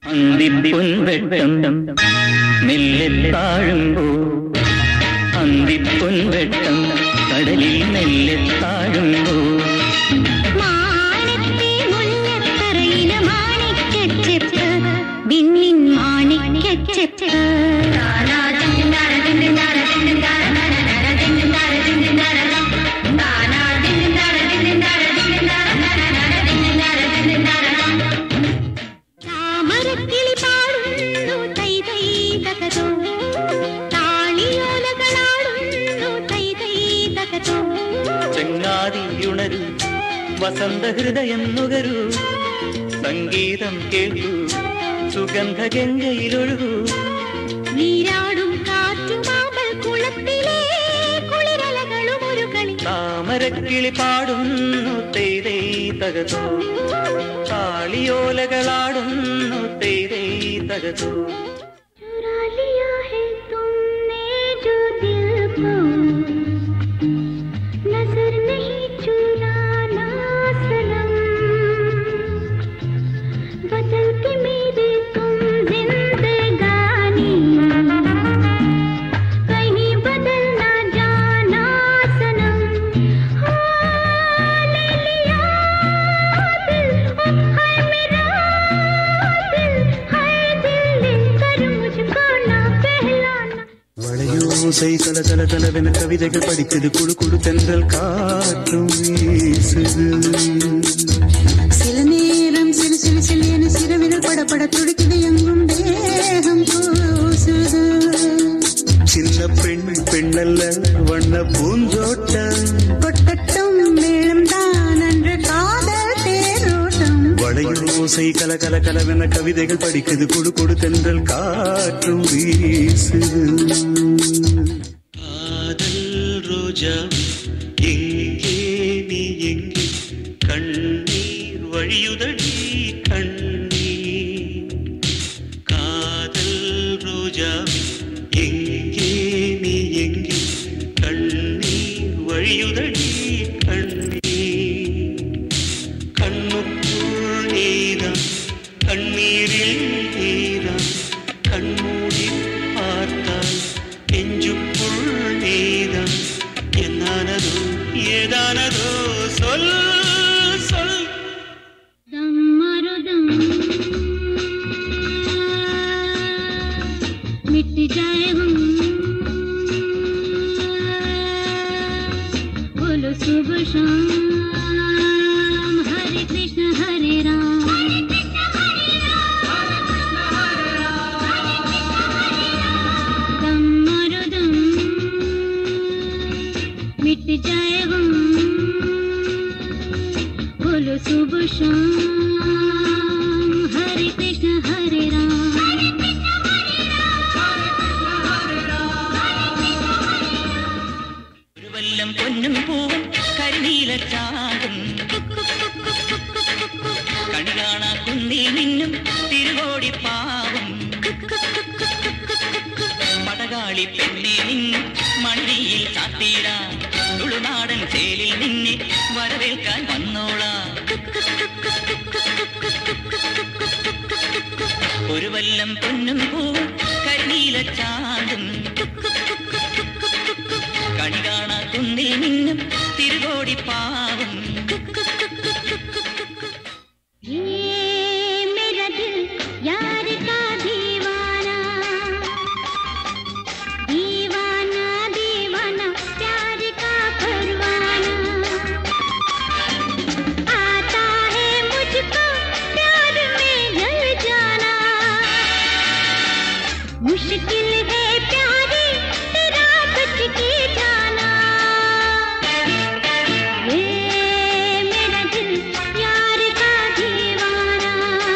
അന്തിപ്പൊൻവെട്ടം മെല്ലെ താഴുമ്പോ അന്തിപ്പൊൻവെട്ടം കടലിൽ മെല്ലെ താഴുമ്പോ മാനത്തെ മുല്ലത്തറയിലെ മാണിക്കച്ചെപ്പ് വിണ്ണിൻ മാണിക്കച്ചെപ്പ് താമരക്കിളി പാടുന്നു തൈ തൈ തകതോ താളിയോലകളാടുന്നു തൈ തൈ തകതോ ചങ്ങാതിയുണരൂ വസന്തഹൃദയം നുകരൂ സംഗീതം കേൾക്കൂ സുഗന്ധ ഗംഗയിലൊഴുകൂ നീരാടും കാറ്റുമാമ്പൽ കുളത്തിലെ കുളിരലകളും ഒരു കളി താമരക്കിളി പാടുന്നു തേതേ തകതോ താളിയോലകളാടുന്നു തേതേ തകതോ चुरा लिया है तुमने जो दिल को नजर नहीं चुराना सनम बदल के मेरे तुम जिंदगानी कहीं बदल ना जाना सनम हाँ, ले लिया दिल ओ हाय मेरा दिल हाय दिल लेकर मुझको ना कहलाना வளையோசை தல தல தலவென கவிதைகள் படிக்குது குழு குழு தென்றல் காற்றும் வீசுது சில நேரம் சிறு சிறு சிறு என சிறுவிரல் படபட துடிக்குது எங்கும் தேகம் கூசுது சின்ன பெண் பெண்ணல்ல வண்ண பூஞ்சோட்டம் கொட்டட்டும் மேளம் தான் அன்று காதல் தேரோட்டம் வளையோசை கல கல கலவென கவிதைகள் படிக்குது குழு குழு தென்றல் காற்றும் வீசுது காதல் ரோஜா எங்கே நீ எங்கே கண்ணீர் வழியுதடி கண்ணீர் காதல் ரோஜா எங்கே நீ எங்கே கண்ணீர் வழியுதடி கண்ணீர் கண்ணுக்குள் நீதான் கண்ணீரில் நீதான் கண்மூடி பார்த்தால் நெஞ்சுக்குள் நீதான் என்னானதோ ஏதானதோ சொல் சொல் दम मारो दम मिट जाए हम बोलो सुबह शाम हरे कृष्ण हरे राम दम मारो दम मिट जाए हम बोलो सुबह शाम हरे कृष्ण हरे राम ഒരു വല്ലം പൊന്നും പൂവും കരിനീല ചാടും കണി കാണാ കുന്നി നിന്നും തിരുവോടി പാവം പടകാളി പെണ്ണെ നിന്നും മണിയിൽ ചാത്തീരാ തുളുനാടൻ ചേലിൽ നിന്നെ വരവേൽക്കാൻ വന്നോളാ ഒരു വല്ലം പൊന്നും പൂവും കരിനീല ചാടും കണി കാണാ കുന്നിൽ നിന്നും തിരുവോടി പാവം ये मेरा दिल यार का दीवाना दीवाना दीवाना प्यार का परवाना आता है मुझको प्यार में जल जाना मुश्किल है प्यारी तेरा बच के जाना ये मेरा दिल यार का दीवाना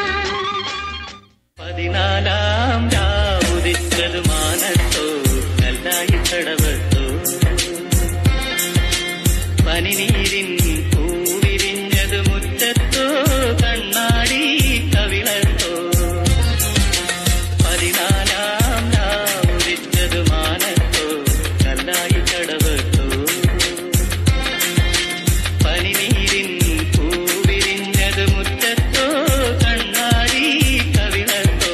പതിനാലാം രാവുദിച്ചത് മാനത്തോ കല്ലായി തടവത്തോ പനിനീരിൻ പൂവിരിഞ്ഞത് മുറ്റത്തോ കണ്ണാടി കവിളത്തോ പതിനാലാം രാവുദിച്ചത് മാനത്തോ കല്ലായി തടവത്തോ പനിനീരിൻ പൂവിരിഞ്ഞത് മുറ്റത്തോ കണ്ണാടി കവിളത്തോ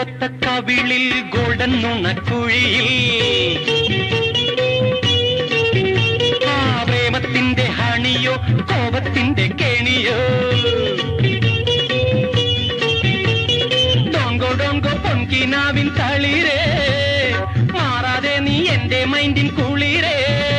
മുറ്റത്ത കവിളിൽ ഗോൾഡൻ നുണക്കുഴിയിൽ ആ പ്രേമത്തിന്റെ ഹണിയോ കോപത്തിന്റെ കെണിയോ ഡോങ്കോ ഡോങ്കോ പൊൻകിനാവിൻ തളിരേ മാറാതെ നീ എന്റെ മൈൻഡിൻ കുളിരേ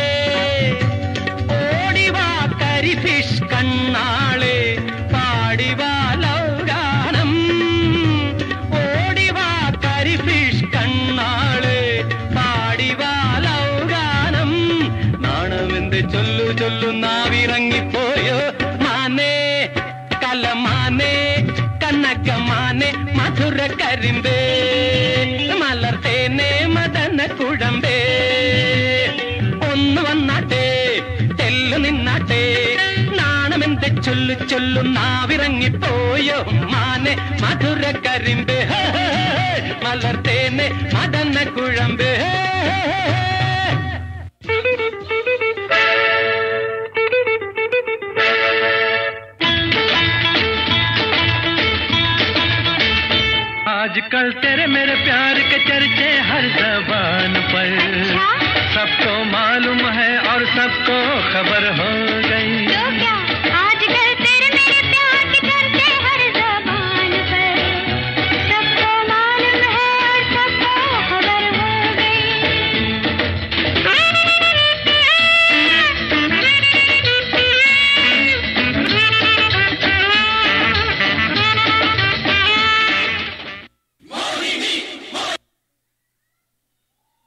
ഓടിവാ കരിഫിഷ് കണ്ണാളെ പാടിവാ ലൗഗാനം ഓടിവാ കരിഫിഷ് കണ്ണാളെ പാടിവാ ലൗഗാനം നാണമെന്ത് ചൊല്ലു ചൊല്ലു നാവിറങ്ങിപ്പോയോ മാനേ കലമാനേ കണ്ണകമാനെ മധുര കരിമ്പേ മലർത്തേനെ മദന കുഴമ്പേ ഒന്ന് വന്നാട്ടെ തെല്ലു നിന്നാട്ടെ നാണമെന്ത് ചൊല്ലു ചൊല്ലു നാവിറങ്ങിപ്പോയോ മാനെ മധുര കരിമ്പേ മലർത്തേനെ മദന കുഴമ്പേ आजकल तेरे मेरे प्यार के चर्चे हर जबान पर सबको मालूम है और सबको खबर हो